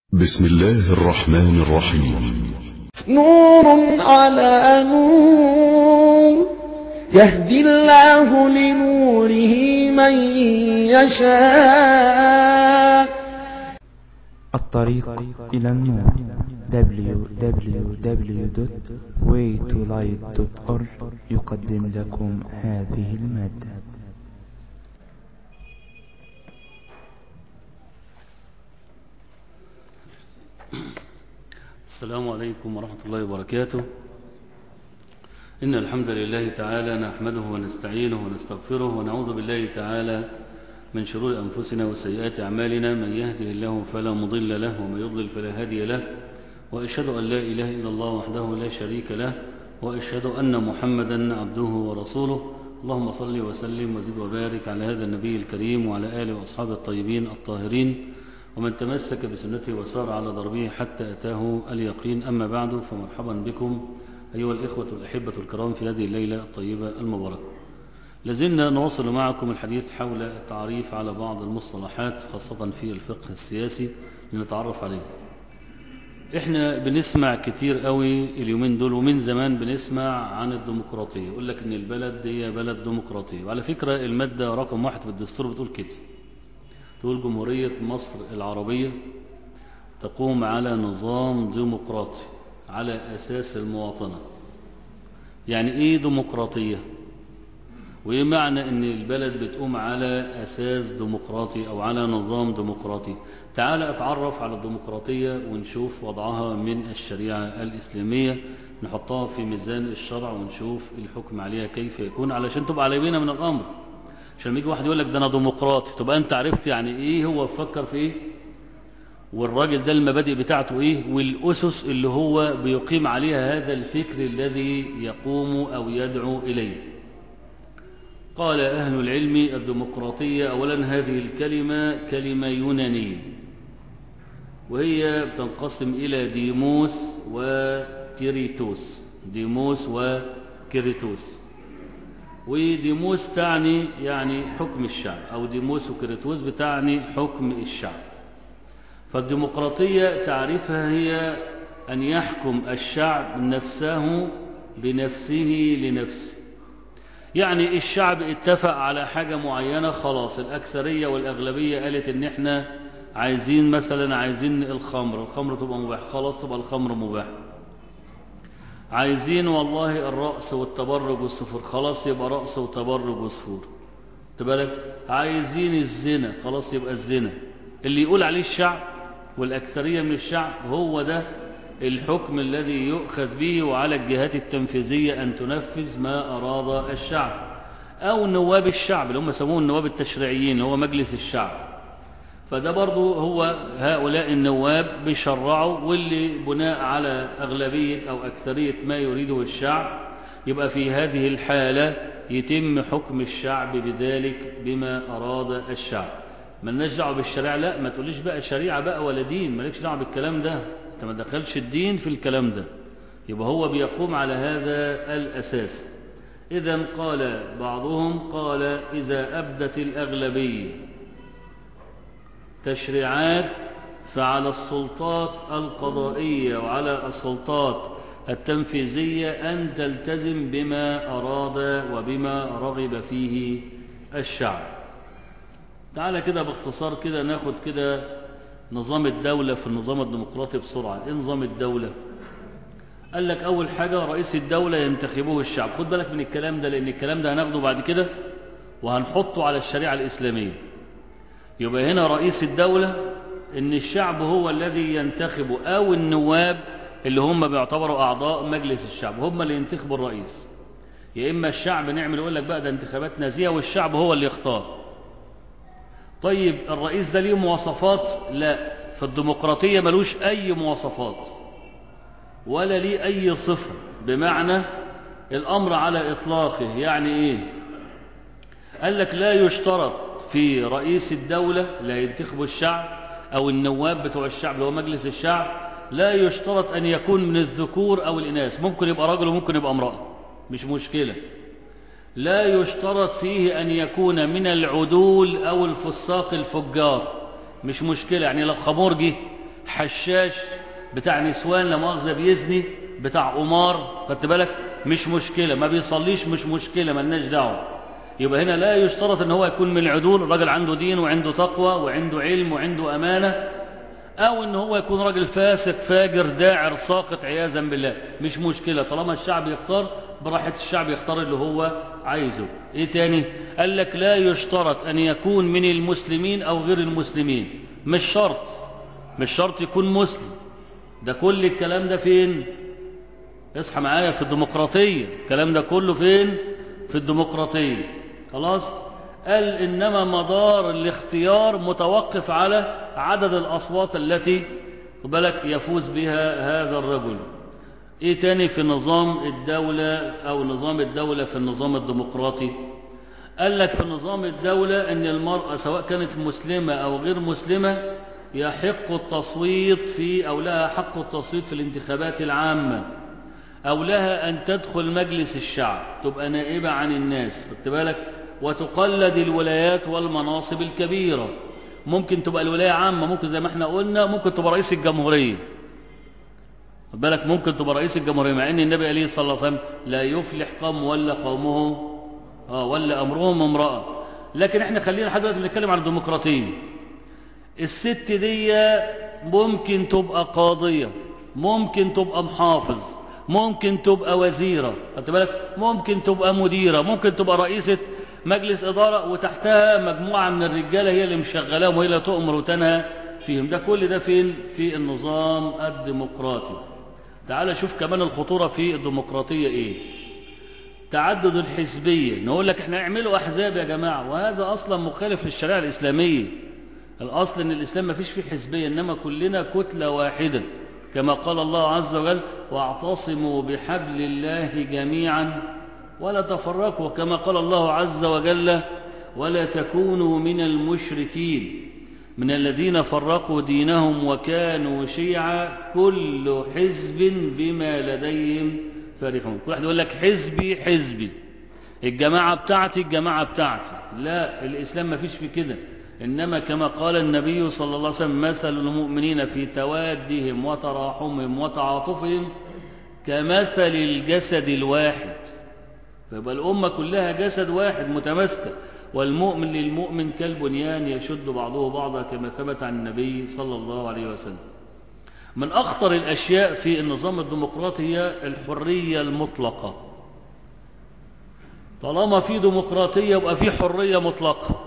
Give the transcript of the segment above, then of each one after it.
بسم الله الرحمن الرحيم نور على نور يهدي الله لنوره من يشاء الطريق إلى النور www.waytolight.org يقدم لكم هذه المادة السلام عليكم ورحمة الله وبركاته إن الحمد لله تعالى نحمده ونستعينه ونستغفره ونعوذ بالله تعالى من شرور أنفسنا وسيئات أعمالنا من يهده الله فلا مضل له ومن يضلل فلا هادي له وأشهد أن لا إله إلا الله وحده لا شريك له وأشهد أن محمدا عبده ورسوله اللهم صل وسلم وزد وبارك على هذا النبي الكريم وعلى آله وأصحابه الطيبين الطاهرين ومن تمسك بسنته وسار على ضربه حتى أتاه اليقين أما بعد فمرحبا بكم أيها الإخوة الأحبة الكرام في هذه الليلة الطيبة المباركة لازلنا نواصل معكم الحديث حول التعريف على بعض المصطلحات خاصة في الفقه السياسي لنتعرف عليه احنا بنسمع كتير قوي اليومين دول ومن زمان بنسمع عن الديمقراطية يقول لك ان البلد هي بلد ديمقراطية وعلى فكرة المادة رقم واحد في الدستور بتقول كده تقول جمهورية مصر العربية تقوم على نظام ديمقراطي على أساس المواطنة يعني إيه ديمقراطية وإيه معنى أن البلد بتقوم على أساس ديمقراطي أو على نظام ديمقراطي تعال أتعرف على الديمقراطية ونشوف وضعها من الشريعة الإسلامية نحطها في ميزان الشرع ونشوف الحكم عليها كيف يكون علشان تبقى على بينا من الأمر عشان لما يجي واحد يقول لك ده انا ديمقراطي تبقى انت عرفت يعني ايه هو فكر في ايه والراجل ده المبادئ بتاعته ايه والاسس اللي هو بيقيم عليها هذا الفكر الذي يقوم او يدعو اليه قال اهل العلم الديمقراطيه اولا هذه الكلمه كلمه يونانيه وهي بتنقسم الى ديموس وكيريتوس ديموس وكيريتوس وديموس تعني يعني حكم الشعب أو ديموس وكريتوس بتعني حكم الشعب فالديمقراطية تعريفها هي أن يحكم الشعب نفسه بنفسه لنفسه يعني الشعب اتفق على حاجة معينة خلاص الأكثرية والأغلبية قالت إن إحنا عايزين مثلا عايزين الخمر الخمر تبقى مباح خلاص تبقى الخمر مباح عايزين والله الرأس والتبرج والسفور خلاص يبقى رأس وتبرج وسفور تبالك عايزين الزنا خلاص يبقى الزنا اللي يقول عليه الشعب والأكثرية من الشعب هو ده الحكم الذي يؤخذ به وعلى الجهات التنفيذية أن تنفذ ما أراد الشعب أو نواب الشعب اللي هم سموه النواب التشريعيين اللي هو مجلس الشعب فده برضو هو هؤلاء النواب بيشرعوا واللي بناء على أغلبية أو أكثرية ما يريده الشعب يبقى في هذه الحالة يتم حكم الشعب بذلك بما أراد الشعب ما دعوه بالشريعة لا ما تقوليش بقى شريعة بقى ولا دين مالكش دعوه بالكلام ده انت ما دخلش الدين في الكلام ده يبقى هو بيقوم على هذا الأساس إذا قال بعضهم قال إذا أبدت الأغلبية تشريعات فعلى السلطات القضائية وعلى السلطات التنفيذية أن تلتزم بما أراد وبما رغب فيه الشعب تعالى كده باختصار كده ناخد كده نظام الدولة في النظام الديمقراطي بسرعة ايه نظام الدولة قال لك أول حاجة رئيس الدولة ينتخبه الشعب خد بالك من الكلام ده لأن الكلام ده هناخده بعد كده وهنحطه على الشريعة الإسلامية يبقى هنا رئيس الدولة ان الشعب هو الذي ينتخب او النواب اللي هم بيعتبروا اعضاء مجلس الشعب هم اللي ينتخبوا الرئيس يا اما الشعب نعمل يقول لك بقى ده انتخابات نازية والشعب هو اللي يختار طيب الرئيس ده ليه مواصفات لا في الديمقراطية ملوش اي مواصفات ولا ليه اي صفة بمعنى الامر على اطلاقه يعني ايه قال لك لا يشترط في رئيس الدولة لا ينتخبه الشعب أو النواب بتوع الشعب اللي هو مجلس الشعب لا يشترط أن يكون من الذكور أو الإناث ممكن يبقى رجل وممكن يبقى امرأة مش مشكلة لا يشترط فيه أن يكون من العدول أو الفساق الفجار مش مشكلة يعني لو خمور جه حشاش بتاع نسوان لا مؤاخذة بيزني بتاع قمار خدت بالك مش مشكلة ما بيصليش مش مشكلة ملناش دعوة يبقى هنا لا يشترط ان هو يكون من العدول الراجل عنده دين وعنده تقوى وعنده علم وعنده امانة او ان هو يكون راجل فاسق فاجر داعر ساقط عياذا بالله مش مشكلة طالما الشعب يختار براحة الشعب يختار اللي هو عايزه ايه تاني قال لك لا يشترط ان يكون من المسلمين او غير المسلمين مش شرط مش شرط يكون مسلم ده كل الكلام ده فين اصحى معايا في الديمقراطية الكلام ده كله فين في الديمقراطية خلاص قال إنما مدار الاختيار متوقف على عدد الأصوات التي بالك يفوز بها هذا الرجل ايه تاني في نظام الدولة او نظام الدولة في النظام الديمقراطي قال لك في نظام الدولة ان المرأة سواء كانت مسلمة او غير مسلمة يحق التصويت في او لها حق التصويت في الانتخابات العامة او لها ان تدخل مجلس الشعب تبقى نائبة عن الناس خدت بالك وتقلد الولايات والمناصب الكبيرة ممكن تبقى الولاية عامة ممكن زي ما احنا قلنا ممكن تبقى رئيس الجمهورية خد بالك ممكن تبقى رئيس الجمهورية مع ان النبي عليه الصلاة والسلام لا يفلح قوم ولا قومه اه ولا امرهم امرأة لكن احنا خلينا لحد دلوقتي بنتكلم عن الديمقراطية الست دي ممكن تبقى قاضية ممكن تبقى محافظ ممكن تبقى وزيرة خدت بالك ممكن تبقى مديرة ممكن تبقى رئيسة مجلس إدارة وتحتها مجموعة من الرجالة هي اللي مشغلاهم وهي اللي تؤمر وتنهى فيهم ده كل ده فين في النظام الديمقراطي تعال شوف كمان الخطورة في الديمقراطية ايه تعدد الحزبية نقول لك احنا اعملوا احزاب يا جماعة وهذا اصلا مخالف للشريعة الاسلامية الاصل ان الاسلام ما فيش فيه حزبية انما كلنا كتلة واحدة كما قال الله عز وجل واعتصموا بحبل الله جميعا ولا تفرقوا كما قال الله عز وجل ولا تكونوا من المشركين من الذين فرقوا دينهم وكانوا شيعا كل حزب بما لديهم فرحون كل واحد يقول لك حزبي حزبي الجماعة بتاعتي الجماعة بتاعتي لا الإسلام ما فيش في كده إنما كما قال النبي صلى الله عليه وسلم مثل المؤمنين في توادهم وتراحمهم وتعاطفهم كمثل الجسد الواحد فيبقى الأمة كلها جسد واحد متماسكة والمؤمن للمؤمن كالبنيان يشد بعضه بعضا كما ثبت عن النبي صلى الله عليه وسلم من أخطر الأشياء في النظام الديمقراطي هي الحرية المطلقة طالما في ديمقراطية يبقى في حرية مطلقة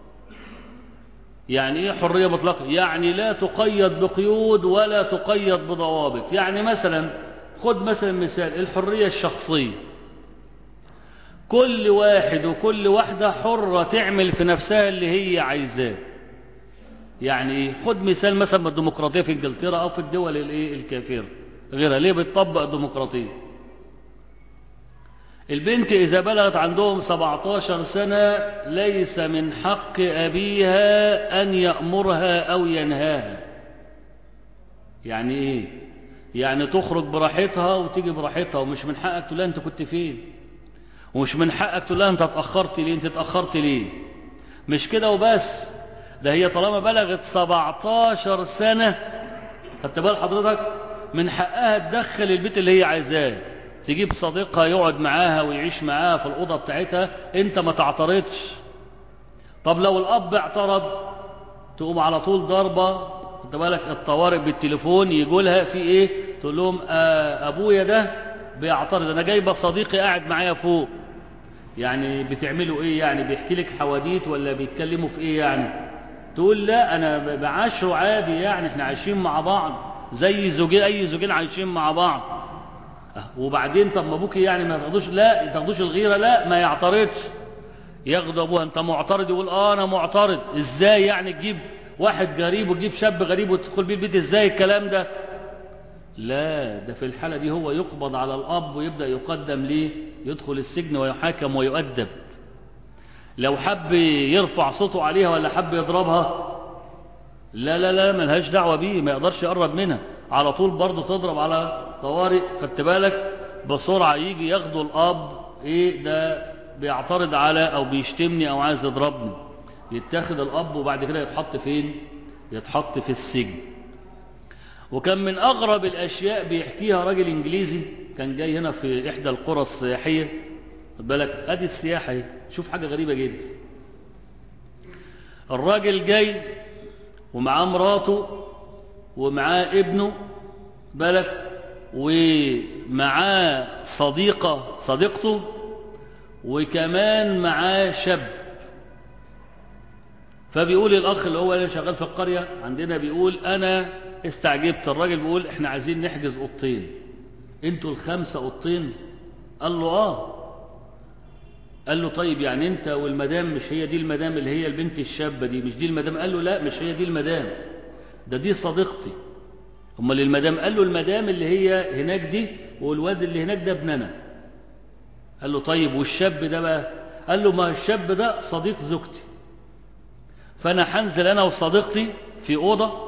يعني ايه حرية مطلقة يعني لا تقيد بقيود ولا تقيد بضوابط يعني مثلا خد مثلا مثال الحرية الشخصية كل واحد وكل واحدة حرة تعمل في نفسها اللي هي عايزاه يعني ايه خد مثال مثلا من الديمقراطية في انجلترا او في الدول الايه الكافرة غيرها ليه بتطبق الديمقراطية البنت اذا بلغت عندهم 17 سنة ليس من حق ابيها ان يأمرها او ينهاها يعني ايه يعني تخرج براحتها وتيجي براحتها ومش من حقك تقول لها انت كنت فين ومش من حقك تقول لها انت اتأخرت ليه انت اتأخرت ليه مش كده وبس ده هي طالما بلغت 17 سنة خدت بال حضرتك من حقها تدخل البيت اللي هي عايزاه تجيب صديقها يقعد معاها ويعيش معاها في الأوضة بتاعتها انت ما تعترضش طب لو الأب اعترض تقوم على طول ضربة خدت بالك الطوارئ بالتليفون يجوا لها في ايه تقول لهم آه ابويا ده بيعترض انا جايبه صديقي قاعد معايا فوق يعني بتعملوا ايه يعني بيحكي لك حواديت ولا بيتكلموا في ايه يعني تقول لا انا بعاشره عادي يعني احنا عايشين مع بعض زي زوجين اي زوجين عايشين مع بعض وبعدين طب ما ابوك يعني ما تاخدوش لا ما تاخدوش الغيره لا ما يعترضش ياخد ابوها انت معترض يقول اه انا معترض ازاي يعني تجيب واحد غريب وتجيب شاب غريب وتدخل بيه البيت ازاي الكلام ده لا ده في الحالة دي هو يقبض على الأب ويبدأ يقدم ليه يدخل السجن ويحاكم ويؤدب لو حب يرفع صوته عليها ولا حب يضربها لا لا لا ملهاش دعوة بيه ما يقدرش يقرب منها على طول برضه تضرب على طوارئ خدت بالك بسرعة يجي ياخدوا الأب ايه ده بيعترض على او بيشتمني او عايز يضربني يتاخد الأب وبعد كده يتحط فين يتحط في السجن وكان من أغرب الأشياء بيحكيها راجل إنجليزي كان جاي هنا في إحدى القرى السياحية خد بالك أدي السياحة اهي شوف حاجة غريبة جدا الراجل جاي ومعاه مراته ومعاه ابنه بالك ومعاه صديقة صديقته وكمان معاه شاب فبيقول الأخ اللي هو اللي شغال في القرية عندنا بيقول أنا استعجبت الراجل بيقول احنا عايزين نحجز أوضتين انتوا الخمسة أوضتين قال له آه قال له طيب يعني انت والمدام مش هي دي المدام اللي هي البنت الشابة دي مش دي المدام قال له لا مش هي دي المدام ده دي صديقتي امال المدام قال له المدام اللي هي هناك دي والواد اللي هناك ده ابننا قال له طيب والشاب ده بقى قال له ما الشاب ده صديق زوجتي فانا هنزل انا وصديقتي في اوضه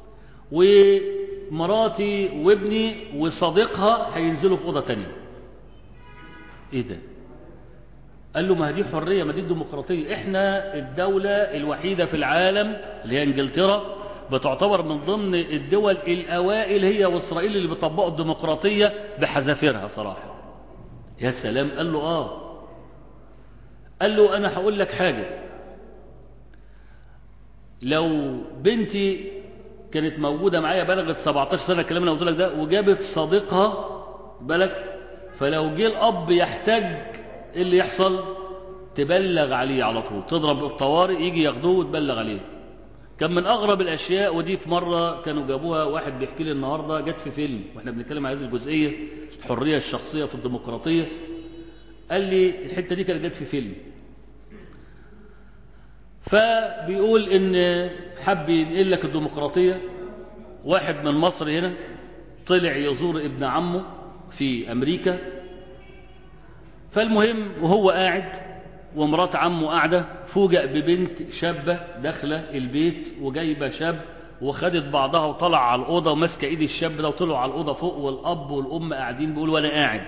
ومراتي وابني وصديقها هينزلوا في اوضه تانية ايه ده قال له ما دي حريه ما دي الديمقراطيه احنا الدوله الوحيده في العالم اللي هي انجلترا بتعتبر من ضمن الدول الاوائل هي واسرائيل اللي بيطبقوا الديمقراطيه بحذافيرها صراحه يا سلام قال له اه قال له انا هقول لك حاجه لو بنتي كانت موجودة معايا بلغت 17 سنة الكلام اللي قلت لك ده وجابت صديقها بالك فلو جه الأب يحتاج ايه اللي يحصل تبلغ عليه على طول تضرب الطوارئ يجي ياخدوه وتبلغ عليه كان من أغرب الأشياء ودي في مرة كانوا جابوها واحد بيحكي لي النهاردة جت في فيلم واحنا بنتكلم عن هذه الجزئية الحرية الشخصية في الديمقراطية قال لي الحتة دي كانت جت في فيلم فبيقول ان حب ينقل لك الديمقراطية واحد من مصر هنا طلع يزور ابن عمه في امريكا فالمهم وهو قاعد ومرات عمه قاعدة فوجئ ببنت شابة داخلة البيت وجايبة شاب وخدت بعضها وطلع على الأوضة وماسكة ايد الشاب ده وطلعوا على الأوضة فوق والأب والأم قاعدين بيقولوا وأنا قاعد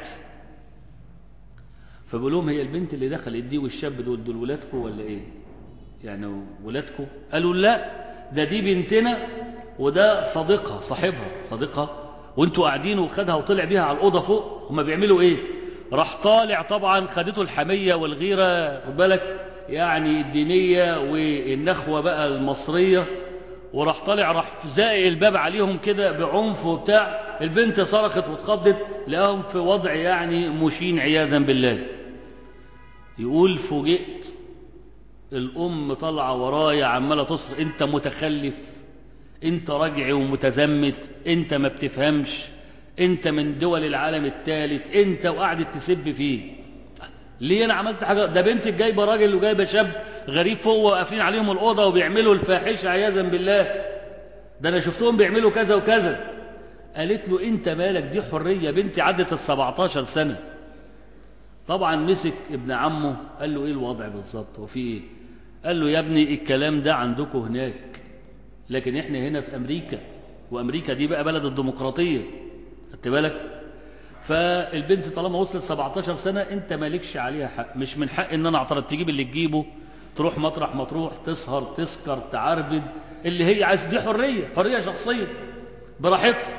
فبقول لهم هي البنت اللي دخلت دي والشاب دول دول ولادكم ولا ايه يعني ولادكم قالوا لا ده دي بنتنا وده صديقها صاحبها صديقها وانتوا قاعدين وخدها وطلع بيها على الأوضة فوق هما بيعملوا ايه راح طالع طبعا خدته الحمية والغيرة خد بالك يعني الدينية والنخوة بقى المصرية وراح طالع راح زائق الباب عليهم كده بعنف وبتاع البنت صرخت واتخضت لقاهم في وضع يعني مشين عياذا بالله يقول فوجئت الأم طالعة ورايا عمالة تصرخ أنت متخلف أنت رجعي ومتزمت أنت ما بتفهمش أنت من دول العالم الثالث أنت وقعدت تسب فيه ليه أنا عملت حاجة ده بنتك جايبة راجل وجايبة شاب غريب فوق وقافلين عليهم الأوضة وبيعملوا الفاحشة عياذا بالله ده أنا شفتهم بيعملوا كذا وكذا قالت له أنت مالك دي حرية بنتي عدت ال 17 سنة طبعا مسك ابن عمه قال له ايه الوضع بالظبط وفي ايه قال له يا ابني الكلام ده عندكم هناك لكن احنا هنا في امريكا وامريكا دي بقى بلد الديمقراطيه خدت بالك فالبنت طالما وصلت 17 سنه انت مالكش عليها حق مش من حق ان انا اعترض تجيب اللي تجيبه تروح مطرح ما تروح تسهر تسكر تعربد اللي هي عايز دي حريه حريه شخصيه براحتها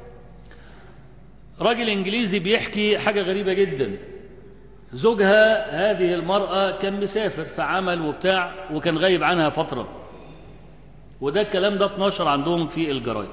راجل انجليزي بيحكي حاجه غريبه جدا زوجها هذه المرأة كان مسافر في عمل وبتاع وكان غايب عنها فترة وده الكلام ده 12 عندهم في الجرايد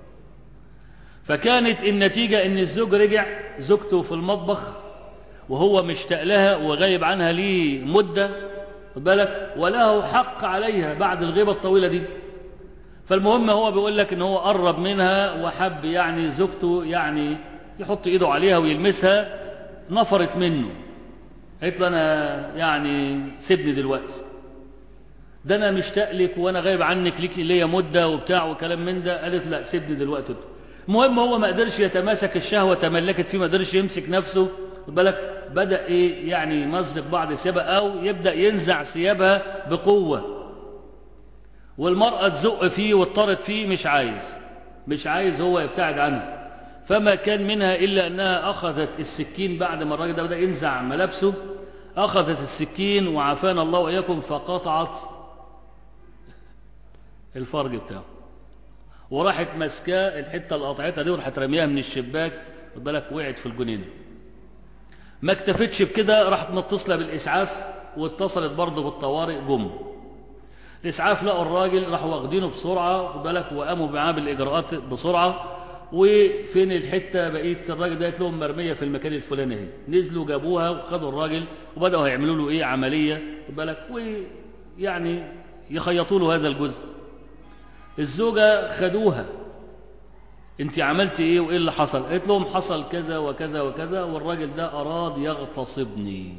فكانت النتيجة ان الزوج رجع زوجته في المطبخ وهو مشتاق لها وغايب عنها ليه مدة بالك وله حق عليها بعد الغيبة الطويلة دي فالمهم هو بيقول لك ان هو قرب منها وحب يعني زوجته يعني يحط ايده عليها ويلمسها نفرت منه قالت له انا يعني سيبني دلوقتي ده انا مشتاق لك وانا غايب عنك ليك ليا مده وبتاع وكلام من ده قالت لا سيبني دلوقتي المهم هو ما قدرش يتماسك الشهوه تملكت فيه ما قدرش يمسك نفسه خد بالك بدا ايه يعني يمزق بعض ثيابها او يبدا ينزع ثيابها بقوه والمراه تزق فيه واضطرت فيه مش عايز مش عايز هو يبتعد عنها فما كان منها إلا أنها أخذت السكين بعد ما الراجل ده بدأ ينزع ملابسه أخذت السكين وعافانا الله وإياكم فقطعت الفرج بتاعه وراحت ماسكاه الحته اللي قطعتها دي وراحت رميها من الشباك خد بالك وقعت في الجنينه ما اكتفتش بكده راحت متصله بالاسعاف واتصلت برضه بالطوارئ جم الاسعاف لقوا الراجل راحوا واخدينه بسرعه خد بالك وقاموا معاه بالاجراءات بسرعه وفين الحته بقيه الراجل ده لهم مرميه في المكان الفلاني اهي نزلوا جابوها وخدوا الراجل وبداوا يعملوا له ايه عمليه خد بالك ويعني يخيطوا له هذا الجزء الزوجه خدوها انت عملت ايه وايه اللي حصل قالت لهم حصل كذا وكذا وكذا والراجل ده اراد يغتصبني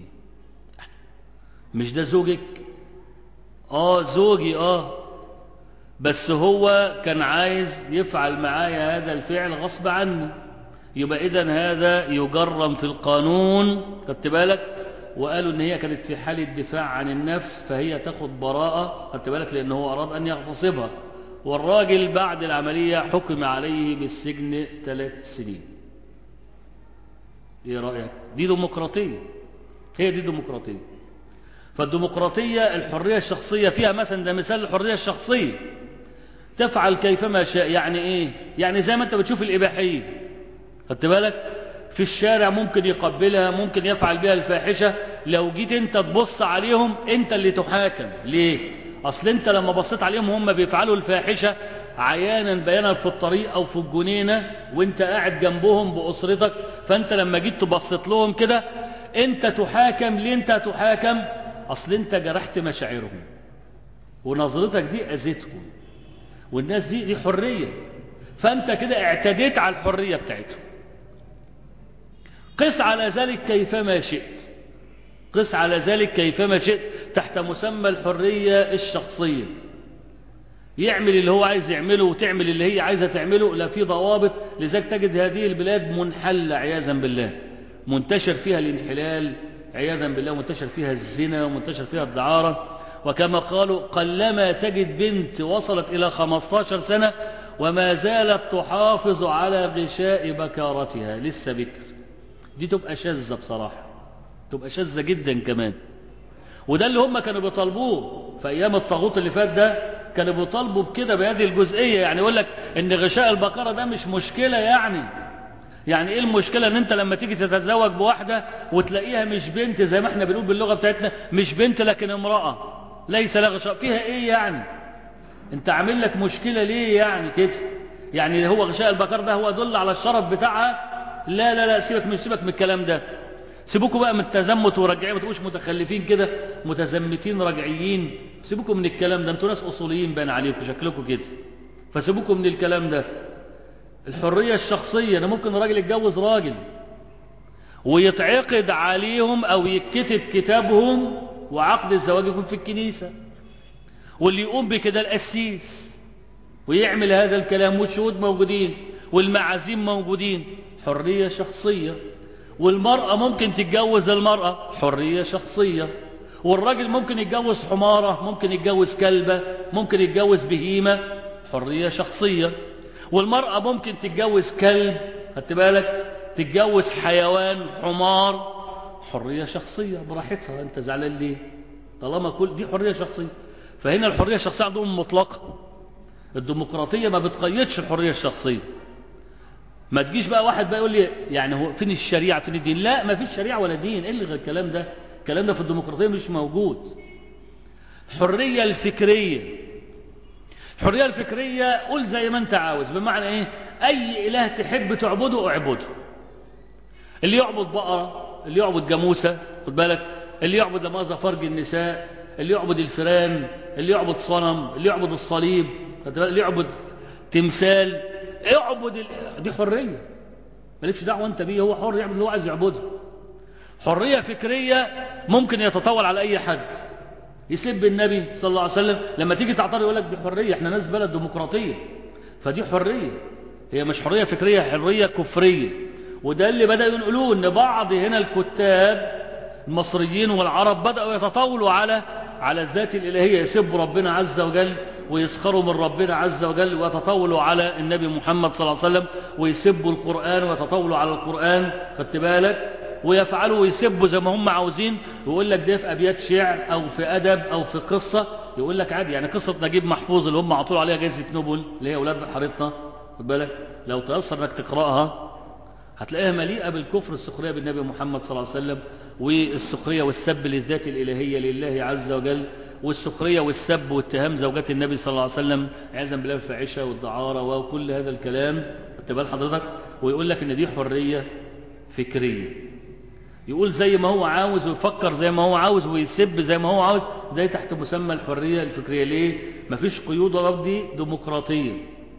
مش ده زوجك اه زوجي اه بس هو كان عايز يفعل معايا هذا الفعل غصب عني يبقى اذا هذا يجرم في القانون خدت بالك وقالوا ان هي كانت في حالة دفاع عن النفس فهي تاخد براءة خدت بالك لان هو اراد ان يغتصبها والراجل بعد العملية حكم عليه بالسجن ثلاث سنين ايه رأيك دي ديمقراطية هي دي ديمقراطية فالديمقراطية الحرية الشخصية فيها مثلا ده مثال الحرية الشخصية تفعل كيفما شاء يعني ايه يعني زي ما انت بتشوف الاباحية خدت بالك في الشارع ممكن يقبلها ممكن يفعل بها الفاحشة لو جيت انت تبص عليهم انت اللي تحاكم ليه اصل انت لما بصيت عليهم هم بيفعلوا الفاحشة عيانا بيانا في الطريق او في الجنينة وانت قاعد جنبهم باسرتك فانت لما جيت تبصت لهم كده انت تحاكم ليه انت تحاكم اصل انت جرحت مشاعرهم ونظرتك دي اذتهم والناس دي دي حرية فانت كده اعتديت على الحرية بتاعتهم قس على ذلك كيفما شئت قس على ذلك كيفما شئت تحت مسمى الحرية الشخصية يعمل اللي هو عايز يعمله وتعمل اللي هي عايزة تعمله لا في ضوابط لذلك تجد هذه البلاد منحلة عياذا بالله منتشر فيها الانحلال عياذا بالله منتشر فيها الزنا ومنتشر فيها الدعارة وكما قالوا قلما تجد بنت وصلت إلى 15 سنة وما زالت تحافظ على غشاء بكارتها لسه بكر دي تبقى شاذة بصراحة تبقى شاذة جدا كمان وده اللي هم كانوا بيطالبوه في أيام الطاغوت اللي فات ده كانوا بيطالبوا بكده بهذه الجزئية يعني يقول لك إن غشاء البقرة ده مش مشكلة يعني يعني ايه المشكلة ان انت لما تيجي تتزوج بواحدة وتلاقيها مش بنت زي ما احنا بنقول باللغة بتاعتنا مش بنت لكن امرأة ليس لها غشاء فيها ايه يعني انت عامل لك مشكلة ليه يعني كده يعني هو غشاء البقر ده هو دل على الشرف بتاعها لا لا لا سيبك من سيبك من الكلام ده سيبوكوا بقى من التزمت ورجعين ما تبقوش متخلفين كده متزمتين رجعيين سيبوكوا من الكلام ده انتوا ناس اصوليين بان عليكم شكلكم كده فسيبوكوا من الكلام ده الحرية الشخصية انا ممكن راجل يتجوز راجل ويتعقد عليهم او يتكتب كتابهم وعقد الزواج يكون في الكنيسة واللي يقوم بكده القسيس ويعمل هذا الكلام والشهود موجودين والمعازيم موجودين حرية شخصية والمرأة ممكن تتجوز المرأة حرية شخصية والراجل ممكن يتجوز حمارة ممكن يتجوز كلبة ممكن يتجوز بهيمة حرية شخصية والمرأة ممكن تتجوز كلب خدت بالك تتجوز حيوان حمار حرية شخصية براحتها انت زعلان ليه طالما كل دي حرية شخصية فهنا الحرية الشخصية عندهم مطلقة الديمقراطية ما بتقيدش الحرية الشخصية ما تجيش بقى واحد بقى يقول لي يعني هو فين الشريعة فين الدين لا ما فيش شريعة ولا دين ايه اللي غير الكلام ده الكلام ده في الديمقراطية مش موجود الحرية الفكرية الحرية الفكرية قول زي ما انت عاوز بمعنى ايه اي اله تحب تعبده اعبده اللي يعبد بقرة اللي يعبد جاموسة خد بالك اللي يعبد لماذا فرج النساء اللي يعبد الفيران اللي يعبد صنم اللي يعبد الصليب خد بالك اللي يعبد تمثال اعبد ال... دي حرية مالكش دعوة انت بيه هو حر يعمل اللي هو عايز يعبده حرية فكرية ممكن يتطول على اي حد يسب النبي صلى الله عليه وسلم لما تيجي تعترض يقول لك دي حرية احنا ناس بلد ديمقراطية فدي حرية هي مش حرية فكرية حرية كفرية وده اللي بدأوا ينقلوه ان بعض هنا الكتاب المصريين والعرب بدأوا يتطاولوا على على الذات الإلهية يسبوا ربنا عز وجل ويسخروا من ربنا عز وجل ويتطاولوا على النبي محمد صلى الله عليه وسلم ويسبوا القرآن ويتطاولوا على القرآن خدت بالك ويفعلوا ويسبوا زي ما هم عاوزين ويقول لك ده في أبيات شعر أو في أدب أو في قصة يقول لك عادي يعني قصة نجيب محفوظ اللي هم عطول عليها جائزة نوبل اللي هي أولاد حارتنا خد بالك لو تيسر انك تقرأها هتلاقيها مليئة بالكفر السخرية بالنبي محمد صلى الله عليه وسلم والسخرية والسب للذات الإلهية لله عز وجل والسخرية والسب واتهام زوجات النبي صلى الله عليه وسلم عياذا بالله الفاحشة والدعارة وكل هذا الكلام خدت بال حضرتك ويقول لك ان دي حرية فكرية يقول زي ما هو عاوز ويفكر زي ما هو عاوز ويسب زي ما هو عاوز ده تحت مسمى الحرية الفكرية ليه مفيش قيود ولا دي ديمقراطية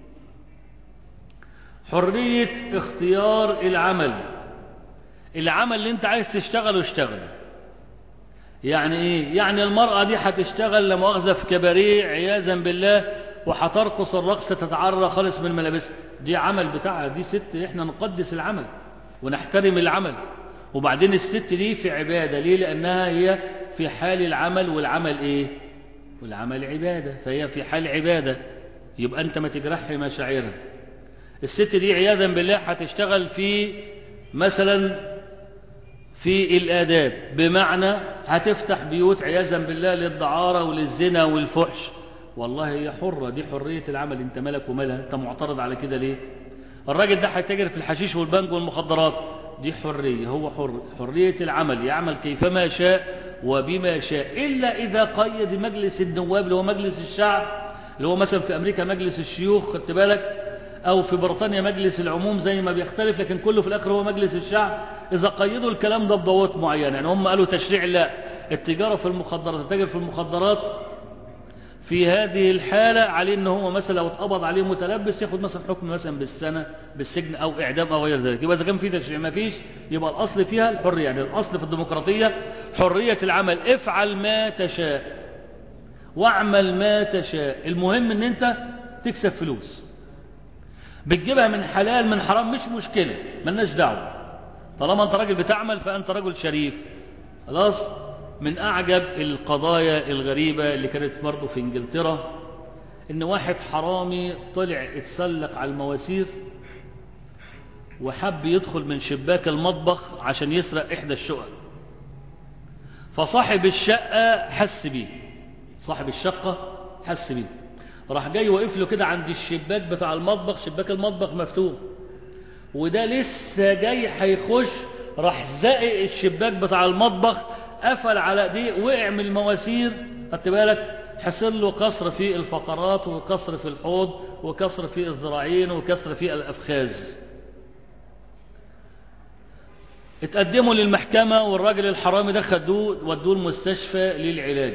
حرية اختيار العمل العمل اللي انت عايز تشتغله اشتغل يعني ايه يعني المرأة دي هتشتغل لمؤاخذة في كباريه عياذا بالله وهترقص الرقص تتعرى خالص من ملابسها دي عمل بتاعها دي ست احنا نقدس العمل ونحترم العمل وبعدين الست دي في عبادة ليه لأنها هي في حال العمل والعمل ايه والعمل عبادة فهي في حال عبادة يبقى انت ما تجرحش مشاعرها الست دي عياذا بالله هتشتغل في مثلا في الآداب بمعنى هتفتح بيوت عياذا بالله للدعارة وللزنا والفحش والله هي حرة دي حرية العمل انت مالك ومالها انت معترض على كده ليه الراجل ده هيتاجر في الحشيش والبنج والمخدرات دي حرية هو حر حرية العمل يعمل كيفما شاء وبما شاء إلا إذا قيد مجلس النواب اللي هو مجلس الشعب اللي هو مثلا في أمريكا مجلس الشيوخ خدت بالك أو في بريطانيا مجلس العموم زي ما بيختلف لكن كله في الآخر هو مجلس الشعب إذا قيدوا الكلام ده بضوابط معينة يعني هم قالوا تشريع لا التجارة في المخدرات التاجر في المخدرات في هذه الحالة عليه ان هو مثلا لو اتقبض عليه متلبس ياخد مثلا حكم مثلا بالسنة بالسجن او اعدام او غير ذلك يبقى اذا كان في تشريع ما فيش يبقى الاصل فيها الحرية يعني الاصل في الديمقراطية حرية العمل افعل ما تشاء واعمل ما تشاء المهم ان انت تكسب فلوس بتجيبها من حلال من حرام مش مشكلة ملناش دعوة طالما انت راجل بتعمل فانت رجل شريف خلاص من أعجب القضايا الغريبة اللي كانت برضه في إنجلترا إن واحد حرامي طلع اتسلق على المواسير وحب يدخل من شباك المطبخ عشان يسرق إحدى الشقق فصاحب الشقة حس بيه صاحب الشقة حس بيه راح جاي واقف له كده عند الشباك بتاع المطبخ شباك المطبخ مفتوح وده لسه جاي هيخش راح زقق الشباك بتاع المطبخ قفل على ايديه وقع من المواسير خدت بالك حصل له كسر في الفقرات وكسر في الحوض وكسر في الذراعين وكسر في الافخاذ اتقدموا للمحكمة والراجل الحرامي ده خدوه ودوه المستشفى للعلاج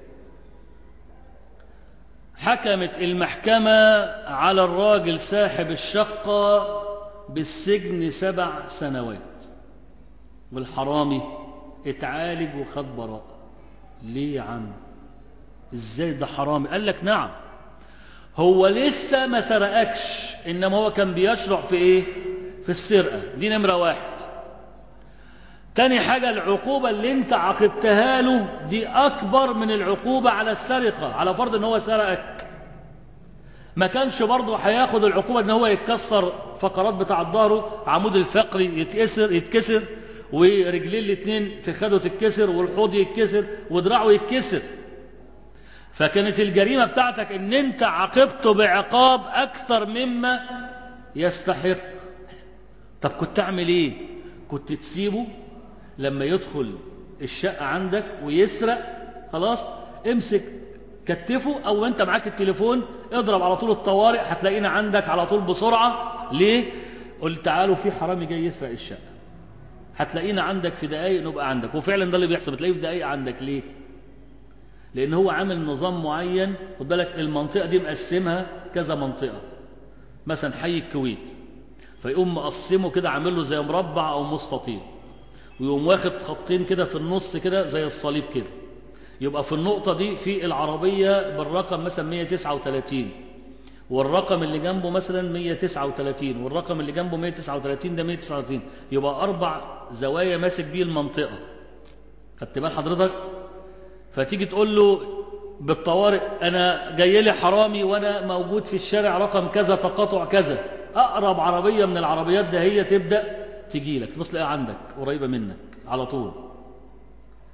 حكمت المحكمة على الراجل صاحب الشقة بالسجن سبع سنوات والحرامي اتعالج وخد براءة ليه يا عم ازاي ده حرامي قال لك نعم هو لسه ما سرقكش انما هو كان بيشرع في ايه في السرقة دي نمرة واحد تاني حاجة العقوبة اللي انت عاقبتها له دي اكبر من العقوبة على السرقة على فرض ان هو سرقك ما كانش برضه هياخد العقوبة ان هو يتكسر فقرات بتاع ظهره عمود الفقري يتكسر يتكسر ورجليه الاثنين في خده تتكسر والحوض يتكسر ودراعه يتكسر فكانت الجريمة بتاعتك ان انت عاقبته بعقاب اكثر مما يستحق طب كنت تعمل ايه كنت تسيبه لما يدخل الشقة عندك ويسرق خلاص امسك كتفه او انت معاك التليفون اضرب على طول الطوارئ هتلاقينا عندك على طول بسرعة ليه قل تعالوا في حرامي جاي يسرق الشقة هتلاقينا عندك في دقايق نبقى عندك وفعلا ده اللي بيحصل بتلاقيه في دقايق عندك ليه لان هو عامل نظام معين خد بالك المنطقة دي مقسمها كذا منطقة مثلا حي الكويت فيقوم مقسمه كده عامل له زي مربع او مستطيل ويقوم واخد خطين كده في النص كده زي الصليب كده يبقى في النقطة دي في العربية بالرقم مثلا 139 والرقم اللي جنبه مثلا 139 والرقم اللي جنبه 139 ده 139 يبقى أربع زوايا ماسك بيه المنطقة خدت بال حضرتك فتيجي تقول له بالطوارئ أنا جاي لي حرامي وأنا موجود في الشارع رقم كذا تقاطع كذا أقرب عربية من العربيات ده هي تبدأ تجي لك تبص تلاقيها عندك قريبة منك على طول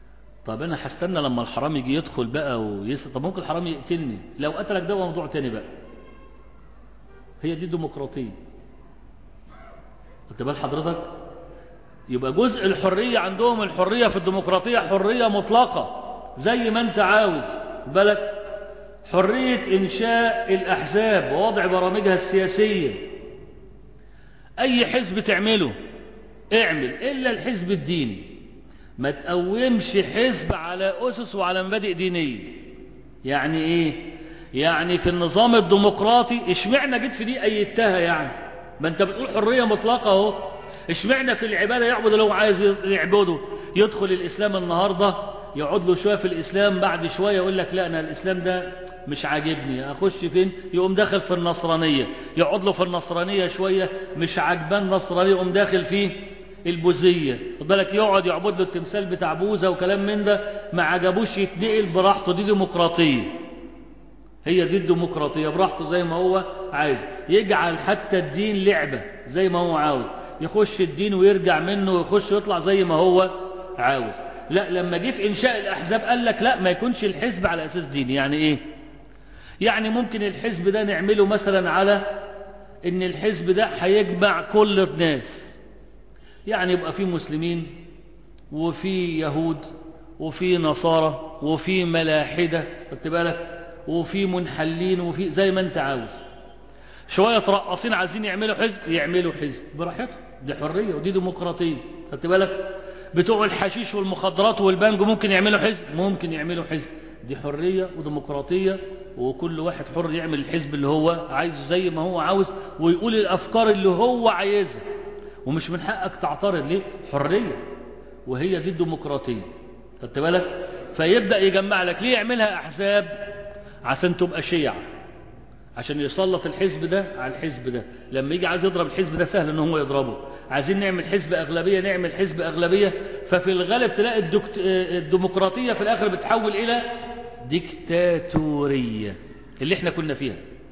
طب انا هستنى لما الحرام يجي يدخل بقى ويس طب ممكن الحرام يقتلني لو قتلك ده موضوع تاني بقى هي دي الديمقراطيه خدت بال حضرتك يبقى جزء الحريه عندهم الحريه في الديمقراطيه حريه مطلقه زي ما انت عاوز بالك حريه انشاء الاحزاب ووضع برامجها السياسيه اي حزب تعمله اعمل الا الحزب الديني ما تقومش حزب على أسس وعلى مبادئ دينية يعني إيه يعني في النظام الديمقراطي اشمعنا جيت في دي أيدتها يعني ما أنت بتقول حرية مطلقة اهو اشمعنا في العبادة يعبد لو عايز يعبده يدخل الإسلام النهاردة يقعد له شوية في الإسلام بعد شوية يقول لك لا أنا الإسلام ده مش عاجبني أخش فين يقوم داخل في النصرانية يقعد له في النصرانية شوية مش عجبان نصرانية يقوم داخل فيه البوذية خد بالك يقعد يعبد له التمثال بتاع بوذا وكلام من ده ما عجبوش يتنقل براحته دي ديمقراطية هي دي الديمقراطية براحته زي ما هو عايز يجعل حتى الدين لعبة زي ما هو عاوز يخش الدين ويرجع منه ويخش ويطلع زي ما هو عاوز لا لما جه في إنشاء الأحزاب قال لك لا ما يكونش الحزب على أساس ديني يعني إيه يعني ممكن الحزب ده نعمله مثلا على ان الحزب ده هيجمع كل الناس يعني يبقى في مسلمين وفي يهود وفي نصارى وفي ملاحدة خدت بالك وفي منحلين وفي زي ما انت عاوز شوية رقاصين عايزين يعملوا حزب يعملوا حزب براحتهم دي حرية ودي ديمقراطية خدت بالك بتوع الحشيش والمخدرات والبانجو ممكن يعملوا حزب ممكن يعملوا حزب دي حرية وديمقراطية وكل واحد حر يعمل الحزب اللي هو عايزه زي ما هو عاوز ويقول الأفكار اللي هو عايزها ومش من حقك تعترض ليه حرية وهي دي الديمقراطية خدت بالك فيبدأ يجمع لك ليه يعملها أحزاب عشان تبقى شيعة عشان يسلط الحزب ده على الحزب ده لما يجي عايز يضرب الحزب ده سهل ان هو يضربه عايزين نعمل حزب أغلبية نعمل حزب أغلبية ففي الغالب تلاقي الدكت... الديمقراطية في الآخر بتحول إلى ديكتاتورية اللي احنا كنا فيها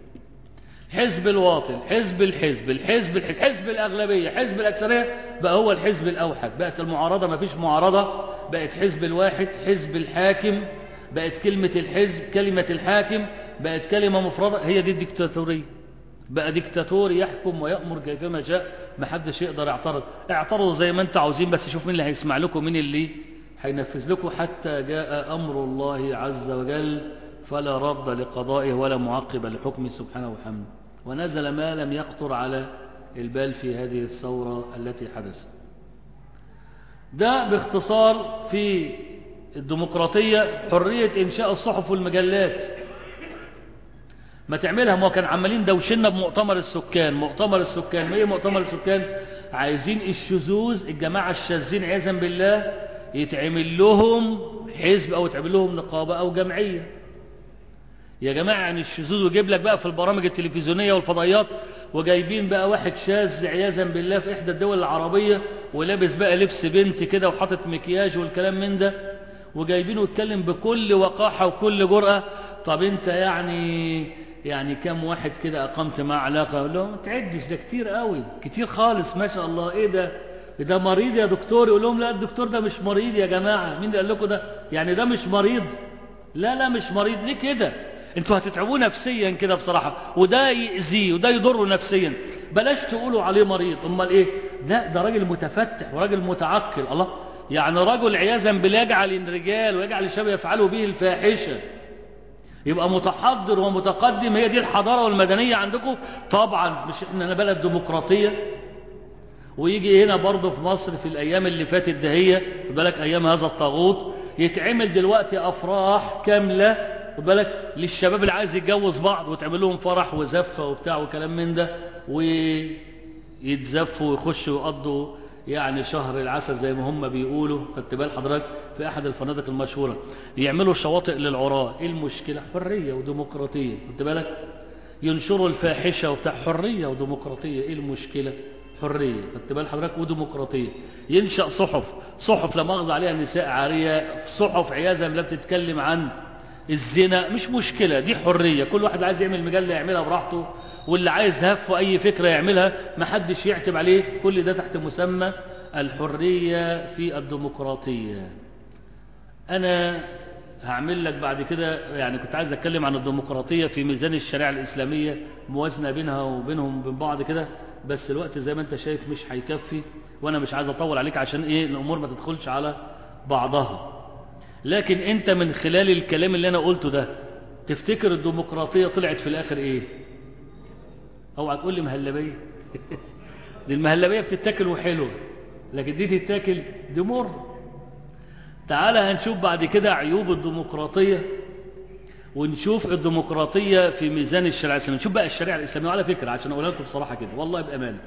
حزب الواطن حزب الحزب الحزب الحزب, حزب الأغلبية حزب الأكثرية بقى هو الحزب الأوحد بقت المعارضة ما فيش معارضة بقت حزب الواحد حزب الحاكم بقت كلمة الحزب كلمة الحاكم بقت كلمة مفردة هي دي الديكتاتورية بقى ديكتاتور يحكم ويأمر كيفما شاء ما حدش يقدر يعترض اعترضوا زي ما انت عاوزين بس شوف مين اللي هيسمع لكم مين اللي هينفذ لكم حتى جاء أمر الله عز وجل فلا رد لقضائه ولا معقب لحكمه سبحانه وحمده ونزل ما لم يخطر على البال في هذه الثورة التي حدثت ده باختصار في الديمقراطية حرية إنشاء الصحف والمجلات ما تعملها ما كان عمالين دوشنا بمؤتمر السكان مؤتمر السكان ما ايه مؤتمر السكان عايزين الشذوذ الجماعة الشاذين عياذا بالله يتعمل لهم حزب او يتعمل لهم نقابة او جمعية يا جماعة يعني الشذوذ ويجيب لك بقى في البرامج التلفزيونية والفضائيات وجايبين بقى واحد شاذ عياذا بالله في احدى الدول العربية ولابس بقى لبس بنت كده وحاطط مكياج والكلام من ده وجايبينه يتكلم بكل وقاحة وكل جرأة طب انت يعني يعني كم واحد كده اقمت معه علاقة يقول لهم تعدش ده كتير قوي كتير خالص ما شاء الله ايه ده ده مريض يا دكتور يقول لهم لا الدكتور ده مش مريض يا جماعة مين اللي قال لكم ده يعني ده مش مريض لا لا مش مريض ليه كده انتوا هتتعبوه نفسيا كده بصراحة وده يأذيه وده يضره نفسيا بلاش تقولوا عليه مريض امال ايه لا ده راجل متفتح وراجل متعقل الله يعني رجل عياذا بالله يجعل الرجال ويجعل الشباب يفعلوا به الفاحشة يبقى متحضر ومتقدم هي دي الحضارة والمدنية عندكم طبعا مش احنا بلد ديمقراطية ويجي هنا برضه في مصر في الايام اللي فاتت دهية بالك ايام هذا الطاغوت يتعمل دلوقتي افراح كاملة بالك للشباب اللي عايز يتجوز بعض وتعمل لهم فرح وزفة وبتاع وكلام من ده ويتزفوا ويخشوا يقضوا يعني شهر العسل زي ما هم بيقولوا خدت بال حضرتك في احد الفنادق المشهورة يعملوا شواطئ للعراة ايه المشكلة حرية وديمقراطية خدت بالك ينشروا الفاحشة وبتاع حرية وديمقراطية ايه المشكلة حرية خدت بال حضرتك وديمقراطية ينشأ صحف صحف لا مؤاخذة عليها نساء عارية صحف عياذا لا بتتكلم عن الزنا مش مشكلة دي حرية كل واحد عايز يعمل مجلة يعملها براحته واللي عايز هف أي فكرة يعملها ما حدش يعتب عليه كل ده تحت مسمى الحرية في الديمقراطية أنا هعمل لك بعد كده يعني كنت عايز أتكلم عن الديمقراطية في ميزان الشريعة الإسلامية موازنة بينها وبينهم وبين بعض كده بس الوقت زي ما أنت شايف مش هيكفي وأنا مش عايز أطول عليك عشان إيه الأمور ما تدخلش على بعضها لكن أنت من خلال الكلام اللي أنا قلته ده تفتكر الديمقراطية طلعت في الآخر إيه اوعى تقول لي مهلبية دي المهلبية بتتاكل وحلوة لكن دي تتاكل دي مر تعالى هنشوف بعد كده عيوب الديمقراطية ونشوف الديمقراطية في ميزان الشريعة الإسلامية نشوف بقى الشريعة الإسلامية وعلى فكرة عشان أقولها لكم بصراحة كده والله بأمانة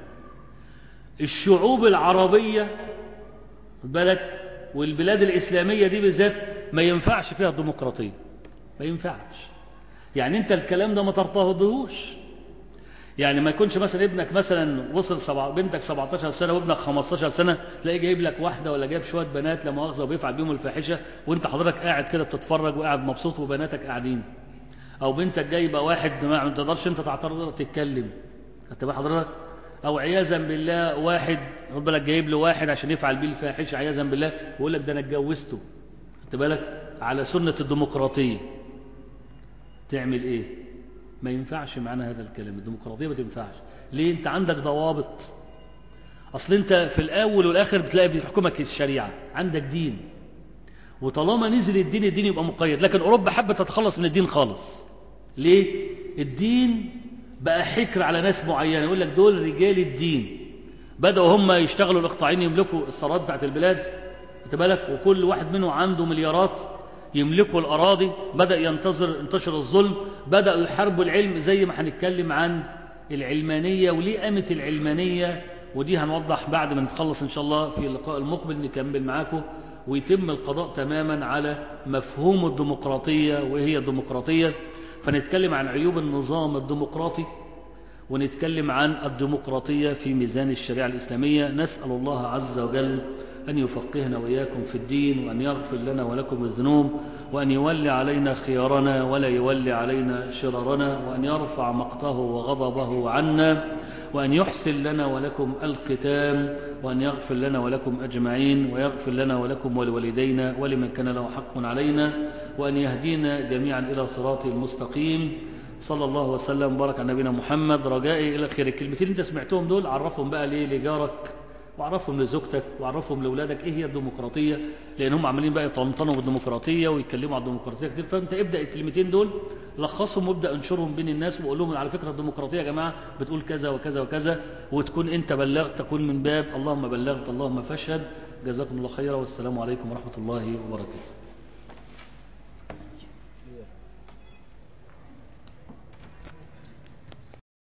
الشعوب العربية خد بالك والبلاد الإسلامية دي بالذات ما ينفعش فيها الديمقراطية ما ينفعش يعني انت الكلام ده ما ترتضيهوش يعني ما يكونش مثلا ابنك مثلا وصل سبع... بنتك 17 سنة وابنك 15 سنة تلاقيه جايب لك واحدة ولا جايب شوية بنات لا مؤاخذة وبيفعل بيهم الفاحشة وانت حضرتك قاعد كده بتتفرج وقاعد مبسوط وبناتك قاعدين او بنتك جايبة واحد ما تقدرش انت تعترض تتكلم خدت بال حضرتك او عياذا بالله واحد خد بالك جايب له واحد عشان يفعل بيه الفاحشة عياذا بالله ويقول لك ده انا اتجوزته خدت بالك على سنة الديمقراطية تعمل ايه ما ينفعش معانا هذا الكلام الديمقراطية ما تنفعش ليه انت عندك ضوابط اصل انت في الاول والاخر بتلاقي بيحكمك الشريعة عندك دين وطالما نزل الدين الدين يبقى مقيد لكن اوروبا حبت تتخلص من الدين خالص ليه الدين بقى حكر على ناس معينة يقول لك دول رجال الدين بدأوا هم يشتغلوا الاقطاعين يملكوا الثروات بتاعت البلاد انت بالك وكل واحد منهم عنده مليارات يملكوا الأراضي بدأ ينتظر انتشر الظلم بدأوا يحاربوا العلم زي ما هنتكلم عن العلمانية وليه قامت العلمانية ودي هنوضح بعد ما نتخلص إن شاء الله في اللقاء المقبل نكمل معاكم ويتم القضاء تماما على مفهوم الديمقراطية وهي الديمقراطية فنتكلم عن عيوب النظام الديمقراطي ونتكلم عن الديمقراطية في ميزان الشريعة الإسلامية نسأل الله عز وجل أن يفقهنا وإياكم في الدين وأن يغفر لنا ولكم الذنوب وأن يولي علينا خيارنا ولا يولي علينا شرارنا وأن يرفع مقته وغضبه عنا وأن يحسن لنا ولكم الختام وأن يغفر لنا ولكم أجمعين ويغفر لنا ولكم ولوالدينا ولمن كان له حق علينا وأن يهدينا جميعا إلى صراط المستقيم صلى الله وسلم وبارك على نبينا محمد رجائي إلى خير الكلمتين اللي انت سمعتهم دول عرفهم بقى ليه لجارك وعرفهم لزوجتك وعرفهم لأولادك ايه هي الديمقراطية لان هم عمالين بقى يطنطنوا بالديمقراطية ويتكلموا عن الديمقراطية كتير فانت ابدأ الكلمتين دول لخصهم وابدأ انشرهم بين الناس وقول لهم على فكرة الديمقراطية يا جماعة بتقول كذا وكذا وكذا وتكون انت بلغت تكون من باب اللهم بلغت اللهم فاشهد جزاكم الله خيرا والسلام عليكم ورحمة الله وبركاته